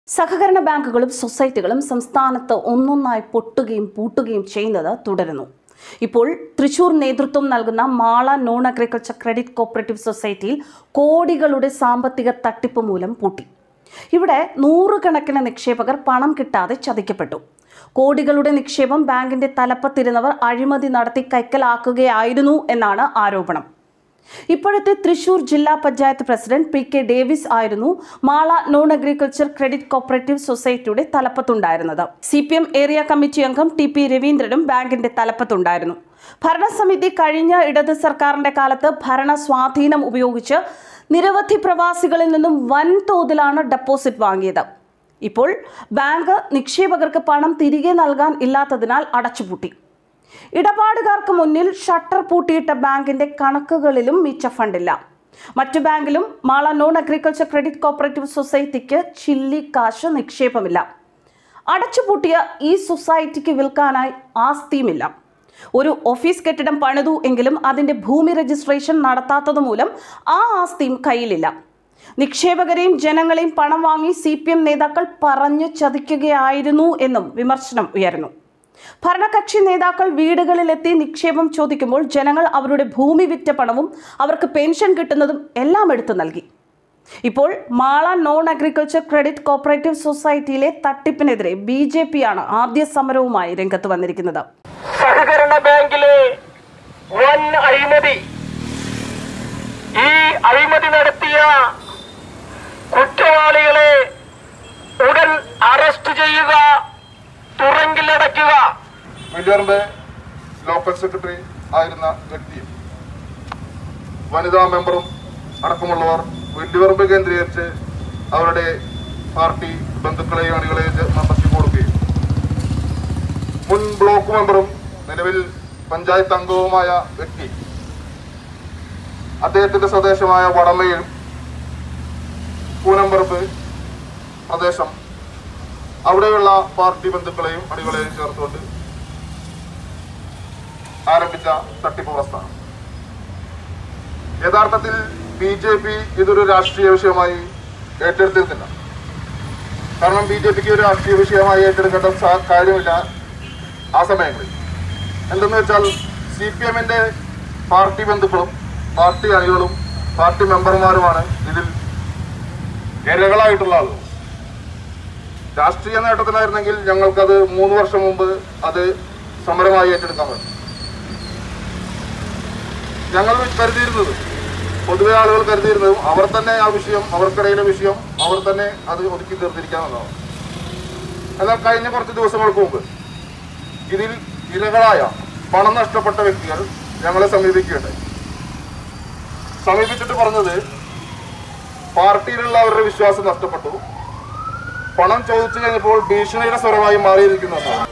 സഹകരണ ബാങ്കുകളും സൊസൈറ്റികളും സംസ്ഥാനത്ത് ഒന്നൊന്നായി പൊട്ടുകയും പൂട്ടുകയും ചെയ്യുന്നത് തുടരുന്നു ഇപ്പോൾ തൃശൂർ നേതൃത്വം നൽകുന്ന Mala non agriculture credit cooperative സൊസൈറ്റിയിൽ കോടികളുടെ സാമ്പത്തിക തട്ടിപ്പ് മൂലം പൂട്ടി ഇവിടെ നൂറുകണക്കിന് നിക്ഷേപകർ പണം കിട്ടാതെ ചതിക്കപ്പെട്ടു കോടികളുടെ നിക്ഷേപം ബാങ്കിന്റെ തലപ്പത്തിരുന്നവർ അഴിമതി നടത്തി കൈക്കലാക്കുകയായിരുന്നു എന്നാണ് ആരോപണം ഇപ്പോഴത്തെ തൃശൂർ ജില്ലാ panchayat president P K Davis ആയിരുന്നു Mala non agriculture credit cooperative സൊസൈറ്റിയുടെ തലപ്പത്തുണ്ടായിരുന്നത് C P M area committee അംഗം ടി പി രവീന്ദ്രനും ബാങ്കിന്റെ തലപ്പത്തുണ്ടായിരുന്നു ഭരണസമിതി കഴിഞ്ഞ ഇടത് സർക്കാരിന്റെ കാലത്ത് ഭരണ സ്വാധീനം ഉപയോഗിച്ച് നിരവധി പ്രവാസികളിൽ നിന്നും വൻതോതിലാണ് ഡെപ്പോസിറ്റ് വാങ്ങിയത് ഇപ്പോൾ ബാങ്ക് നിക്ഷേപകർക്ക് പണം തിരികെ നൽകാൻ ഇല്ലാത്തതിനാൽ അടച്ചുപൂട്ടി ഇടപാടുകാർക്ക് മുന്നിൽ ഷട്ടർ പൂട്ടിയിട്ട ബാങ്കിന്റെ കണക്കുകളിലും മിച്ച ഫണ്ടില്ല മറ്റു ബാങ്കിലും Mala non agriculture credit cooperative സൊസൈറ്റിക്ക് ചില്ലി കാശ് നിക്ഷേപമില്ല അടച്ചുപൂട്ടിയ ഈ സൊസൈറ്റിക്ക് വിൽക്കാനായി ആസ്തിയുമില്ല ഒരു ഓഫീസ് കെട്ടിടം പണിതു എങ്കിലും അതിന്റെ ഭൂമി രജിസ്ട്രേഷൻ നടത്താത്തത് മൂലം ആ ആസ്തിയും കയ്യിലില്ല നിക്ഷേപകരെയും ജനങ്ങളെയും പണം വാങ്ങി സി പി എം നേതാക്കൾ പറഞ്ഞു ചതിക്കുകയായിരുന്നു എന്നും വിമർശനം ഉയർന്നു ഭരണകക്ഷി നേതാക്കൾ വീടുകളിലെത്തി നിക്ഷേപം ചോദിക്കുമ്പോൾ ജനങ്ങൾ അവരുടെ ഭൂമി വിറ്റ പണവും അവർക്ക് പെൻഷൻ കിട്ടുന്നതും എല്ലാം എടുത്തു നൽകി ഇപ്പോൾ Mala non agriculture credit cooperative സൊസൈറ്റിയിലെ തട്ടിപ്പിനെതിരെ ബി ജെ പി ആണ് ആദ്യ സമരവുമായി രംഗത്ത് വന്നിരിക്കുന്നത് സഹകരണ ബാങ്കിലെ വൻ അഴിമതി ഈ അഴിമതി നടത്തിയ കുറ്റവാളികളെ ഉടൻ അറസ്റ്റ് ചെയ്യുക തുറങ്കിലടയ്ക്കുക വലിയറമ്പ് ലോക്കൽ സെക്രട്ടറി ആയിരുന്ന വ്യക്തിയും വനിതാ മെമ്പറും അടക്കമുള്ളവർ വലിയറമ്പ് കേന്ദ്രീകരിച്ച് അവരുടെ പാർട്ടി ബന്ധുക്കളെയും അണികളെയും മെമ്പർഷിപ്പ് കൊടുക്കുകയും മുൻ ബ്ലോക്ക് മെമ്പറും നിലവിൽ പഞ്ചായത്ത് അംഗവുമായ വ്യക്തി അദ്ദേഹത്തിന്റെ സ്വദേശമായ വടമയിൽ പൂനമ്പറമ്പ് പ്രദേശം അവിടെയുള്ള പാർട്ടി ബന്ധുക്കളെയും അണികളെയും ചേർത്തുകൊണ്ട് ആരംഭിച്ച തട്ടിപ്പ് പ്രസ്ഥാനം യഥാർത്ഥത്തിൽ ബി ജെ പി ഇതൊരു രാഷ്ട്രീയ വിഷയമായി ഏറ്റെടുത്തിരുന്നില്ല കാരണം ബി ജെ പിക്ക് ഒരു രാഷ്ട്രീയ വിഷയമായി ഏറ്റെടുക്കേണ്ട സ- കാര്യമില്ല ആ സമയങ്ങളിൽ എന്തെന്ന് വെച്ചാൽ സി പി എമ്മിന്റെ പാർട്ടി ബന്ധുക്കളും പാർട്ടി അണികളും പാർട്ടി മെമ്പർമാരുമാണ് ഇതിൽ ഇരകളായിട്ടുള്ള ആളുകൾ രാഷ്ട്രീയ നേട്ടത്തിനായിരുന്നെങ്കിൽ ഞങ്ങൾക്കത് മൂന്ന് വർഷം മുമ്പ് അത് സമരമായി ഏറ്റെടുക്കാൻ പറ്റും ഞങ്ങൾ കരുതിയിരുന്നത് പൊതുവെ ആളുകൾ കരുതിയിരുന്നതും അവർ തന്നെ ആ വിഷയം അവർക്കിടയിലെ വിഷയം അവർ തന്നെ അത് ഒതുക്കി തീർത്തിരിക്കാമെന്നാണ് എന്നാൽ കഴിഞ്ഞ കുറച്ച് ദിവസങ്ങൾക്ക് മുമ്പ് ഇതിൽ ഇരകളായ പണം നഷ്ടപ്പെട്ട വ്യക്തികൾ ഞങ്ങളെ സമീപിക്കുകയുണ്ടായി സമീപിച്ചിട്ട് പറഞ്ഞത് പാർട്ടിയിലുള്ള അവരുടെ വിശ്വാസം നഷ്ടപ്പെട്ടു പണം ചോദിച്ചു കഴിഞ്ഞപ്പോൾ ഭീഷണിയുടെ സ്വരമായി മാറിയിരിക്കുന്നു എന്നാണ്